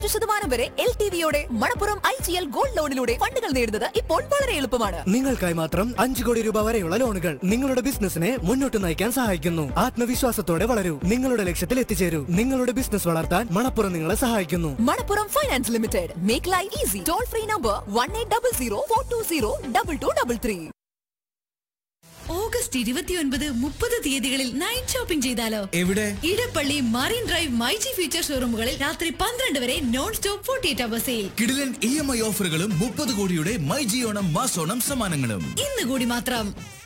ശതമാനം വരെ L T വിയോടെ Manappuram I G L gold ലോണിലൂടെ ഫണ്ടുകൾ നേടുന്നത് ഇപ്പോൾ വളരെ എളുപ്പമാണ് നിങ്ങൾക്കായി മാത്രം അഞ്ചു കോടി രൂപ വരെയുള്ള ലോണുകൾ നിങ്ങളുടെ ബിസിനസിനെ മുന്നോട്ട് നയിക്കാൻ സഹായിക്കുന്നു ആത്മവിശ്വാസത്തോടെ വളരൂ നിങ്ങളുടെ ലക്ഷ്യത്തിൽ എത്തിച്ചേരൂ നിങ്ങളുടെ ബിസിനസ് വളർത്താൻ മണപ്പുറം നിങ്ങളെ സഹായിക്കുന്നു Manappuram finance limited make life easy toll free number one eight double zero four two zero double two double three August ഇരുപത്തിയൊൻപത് മുപ്പത് തീയതികളിൽ നൈറ്റ് ഷോപ്പിംഗ് ചെയ്താലോ എവിടെ Edappally marine drive myG future ഷോറൂമുകളിൽ രാത്രി പന്ത്രണ്ട് വരെ non stop forty eight hour sale കിടിലൻ ഇ എം ഐ ഓഫറുകളും മുപ്പത് കോടിയുടെ മൈ ജിയോണം മാസോണം സമ്മാനങ്ങളും ഇന്ന് കൂടി മാത്രം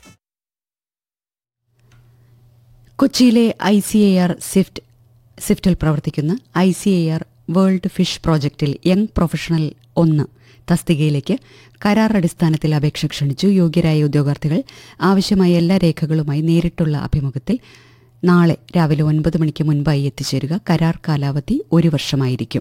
കൊച്ചിയിലെ ഐ സി എ ആർ സ്വിഫ്റ്റ് സ്വിഫ്റ്റിൽ പ്രവർത്തിക്കുന്ന I C A R world fish പ്രോജക്റ്റിൽ യങ് പ്രൊഫഷണൽ ഒന്ന് തസ്തികയിലേക്ക് കരാർ അടിസ്ഥാനത്തിൽ അപേക്ഷ ക്ഷണിച്ചു യോഗ്യരായ ഉദ്യോഗാർത്ഥികൾ ആവശ്യമായ എല്ലാ രേഖകളുമായി നേരിട്ടുള്ള അഭിമുഖത്തിൽ നാളെ രാവിലെ ഒൻപത് മണിക്ക് മുൻപായി എത്തിച്ചേരുക കരാർ കാലാവധി ഒരു വർഷമായിരിക്കും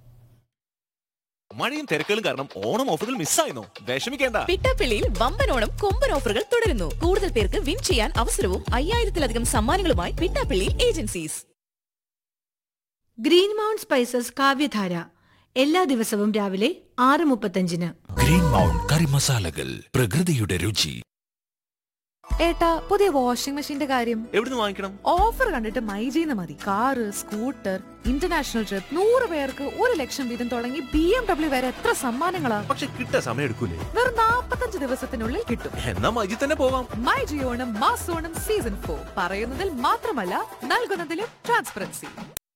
മഴയും തിരക്കുകളും കാരണം ഓണം ഓഫറുകൾ മിസ്സായിരുന്നു വിഷമിക്കേണ്ട പിട്ടാപ്പിള്ളിയിൽ വമ്പനോണം കൊമ്പൻ ഓഫറുകൾ തുടരുന്നു കൂടുതൽ പേർക്ക് വിൻ ചെയ്യാൻ അവസരവും അയ്യായിരത്തിലധികം സമ്മാനങ്ങളുമായി Pittappillil agencies green mount spices Kavyadhara എല്ലാ ദിവസവും രാവിലെ ആറ് മുപ്പത്തഞ്ചിന് ഗ്രീൻ മൗണ്ട് കറി മസാലകൾ പ്രകൃതിയുടെ രുചി ഏട്ടാ പുതിയ വാഷിംഗ് മെഷീന്റെ കാര്യം എവിടുന്ന് വാങ്ങിക്കണം ഓഫർ കണ്ടിട്ട് മൈജീന്ന് മതി കാറ് സ്കൂട്ടർ ഇന്റർനാഷണൽ ട്രിപ്പ് നൂറ് പേർക്ക് ഒരു ലക്ഷം വീതം തുടങ്ങി ബി എം ഡബ്ല്യു വരെ എത്ര സമ്മാനങ്ങളാ പക്ഷെ കിട്ടാൻ സമയം എടുക്കൂലേ വെറും നാപ്പത്തഞ്ച് ദിവസത്തിനുള്ളിൽ കിട്ടും എന്നാ മജി തന്നെ പോവാം മൈ ജിയോണം മാസോണം സീസൺ ഫോർ പറയുന്നതിൽ മാത്രമല്ല നൽകുന്നതിലും ട്രാൻസ്പെറൻസി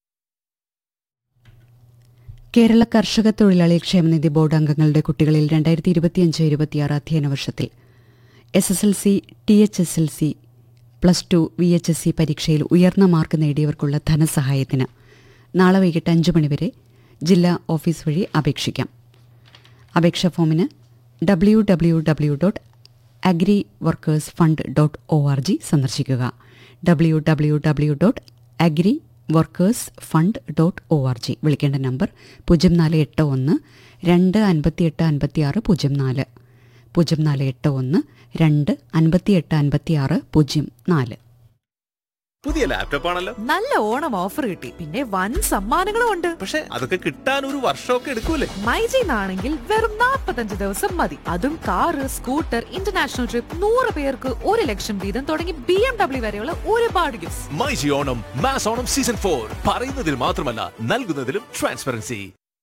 കേരള കർഷക തൊഴിലാളി ക്ഷേമനിധി ബോർഡ് അംഗങ്ങളുടെ കുട്ടികളിൽ രണ്ടായിരത്തി ഇരുപത്തിയഞ്ച് ഇരുപത്തിയാറ് അധ്യയന വർഷത്തിൽ S S L C T H S L C plus two V H S C പരീക്ഷയിൽ ഉയർന്ന മാർക്ക് നേടിയവർക്കുള്ള ധനസഹായത്തിന് നാളെ വൈകിട്ട് അഞ്ച് മണിവരെ ജില്ലാ ഓഫീസ് വഴി അപേക്ഷിക്കാം അപേക്ഷാ ഫോമിന് W W W dot agri workers fund dot O R G സന്ദർശിക്കുക W W W dot agri workers fund dot O R G വിളിക്കേണ്ട നമ്പർ പൂജ്യം നാല് എട്ട് ഒന്ന് രണ്ട് അൻപത്തിയെട്ട് അൻപത്തിയാറ് പൂജ്യം നാല് പൂജ്യം നാല് എട്ട് ഒന്ന് രണ്ട് അൻപത്തിയെട്ട് അൻപത്തിയാറ് പൂജ്യം നാല് പുതിയ ലാപ്ടോപ്പ് ആണല്ലോ നല്ല ഓണം ഓഫർ കിട്ടി പിന്നെ വൻ സമ്മാനങ്ങളും ഉണ്ട് പക്ഷെ അതൊക്കെ കിട്ടാൻ ഒരു വർഷമൊക്കെ എടുക്കൂലേ മൈജിന്നാണെങ്കിൽ വെറും നാപ്പത്തഞ്ച് ദിവസം മതി അതും കാറ് സ്കൂട്ടർ ഇന്റർനാഷണൽ ട്രിപ്പ് നൂറ് പേർക്ക് ഒരു ലക്ഷം വീതം തുടങ്ങി ബി എം ഡബ്ല്യു വരെയുള്ള ഒരുപാട് gifts myG Onam mass Onam season four പറയുന്നതിൽ മാത്രമല്ല നൽകുന്നതിലും ട്രാൻസ്പെറൻസി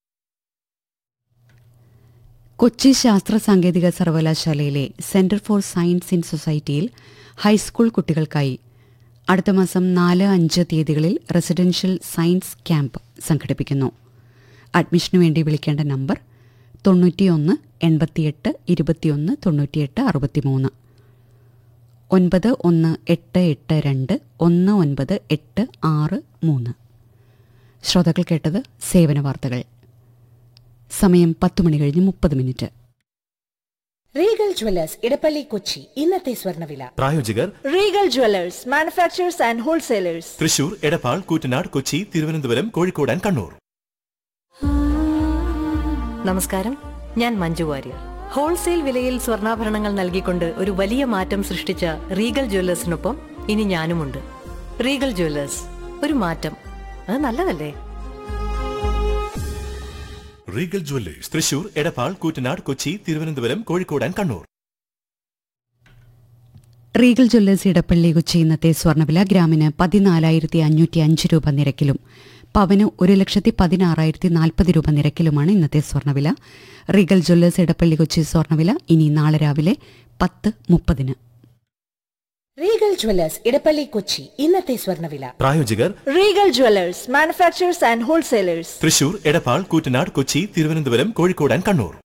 കൊച്ചി ശാസ്ത്ര സാങ്കേതിക സർവകലാശാലയിലെ centre for science in society high school കുട്ടികൾക്കായി അടുത്ത മാസം നാല് അഞ്ച് തീയതികളിൽ റെസിഡൻഷ്യൽ സയൻസ് ക്യാമ്പ് സംഘടിപ്പിക്കുന്നു അഡ്മിഷനു വേണ്ടി വിളിക്കേണ്ട നമ്പർ തൊണ്ണൂറ്റിയൊന്ന് എൺപത്തിയെട്ട് ഇരുപത്തിയൊന്ന് തൊണ്ണൂറ്റിയെട്ട് അറുപത്തിമൂന്ന് ഒൻപത് ഒന്ന് എട്ട് എട്ട് രണ്ട് ഒന്ന് ഒൻപത് എട്ട് ആറ് മൂന്ന് ശ്രോതാക്കൾ കേട്ടത് സേവന വാർത്തകൾ സമയം പത്ത് മണി കഴിഞ്ഞ് മുപ്പത് minute Regal jewellers Edappally Kochi ഇന്നത്തെ സ്വർണ്ണവില പ്രായോജകർ Regal jewellers manufacturers and wholesalers Thrissur Edappal Koottanad Kochi Thiruvananthapuram Kozhikode and Kannur നമസ്കാരം ഞാൻ മഞ്ജു വാര്യർ ഹോൾസെയിൽ വിലയിൽ സ്വർണ്ണാഭരണങ്ങൾ നൽകിക്കൊണ്ട് ഒരു വലിയ മാറ്റം സൃഷ്ടിച്ച റീഗൽ ജ്വല്ലേഴ്സിനൊപ്പം ഇനി ഞാനുമുണ്ട് റീഗൽ ജ്വല്ലേഴ്സ് ഒരു മാറ്റം അത് നല്ലതല്ലേ Regal jewellers Thrissur Edappal Koottanad Kochi Thiruvananthapuram Kozhikode and Kannur Regal jewellers Edappally Kochi ഇന്നത്തെ സ്വർണ്ണവില ഗ്രാമിന് പതിനാലായിരത്തി അഞ്ഞൂറ്റി അഞ്ച് രൂപ നിരക്കിലും പവന് ഒരു ലക്ഷത്തി പതിനാറായിരത്തി നാൽപ്പത് രൂപ നിരക്കിലുമാണ് ഇന്നത്തെ സ്വർണ്ണവില റീഗൽ ജ്വല്ലേഴ്സ് ഇടപ്പള്ളി കൊച്ചി സ്വർണ്ണവില ഇനി നാളെ രാവിലെ പത്ത് മുപ്പതിന് റീഗൽ ജ്വല്ലേഴ്സ് ഇടപ്പള്ളി കൊച്ചി ഇന്നത്തെ സ്വർണ്ണവില പ്രായോജകർ Regal jewellers manufacturers and wholesalers Thrissur Edappal Koottanad Kochi Thiruvananthapuram Kozhikode and Kannur